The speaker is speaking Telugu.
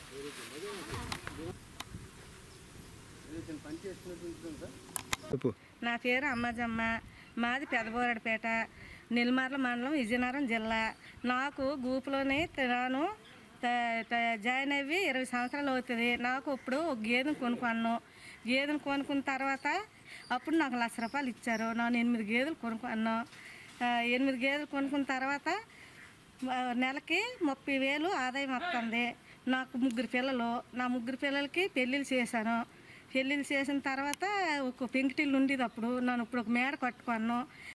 చెప్పు నా పేరు అమ్మజమ్మ మాది పెదబోరడిపేట నెల్లిమర్ల మండలం విజయనగరం జిల్లా నాకు గ్రూపులోనే తినాను త- త- జాయిన్ అయ్యి ఇరవై సంవత్సరాలు అవుతుంది నాకు ఇప్పుడు ఒక గేదెను కొనుక్కున్నాను గేదెను కొనుక్కున్న తర్వాత అప్పుడు నాకు లక్ష రూపాయలు ఇచ్చారు నేను ఎనిమిది గేదెలు కొనుక్కున్నాను ఆ, ఎనిమిది గేదెలు కొనుక్కున్న తర్వాత ఆ, నెలకి ముప్పై వేలు ఆదాయం వస్తుంది నాకు ముగ్గురు పిల్లలు నా ముగ్గురు పిల్లలకి పెళ్ళిళ్ళు చేశాను పెళ్ళిళ్ళు చేసిన తర్వాత ఒక పెంకిటిల్లు ఉండేది అప్పుడు నన్ను ఇప్పుడు ఒక మేడ కట్టుకున్నాను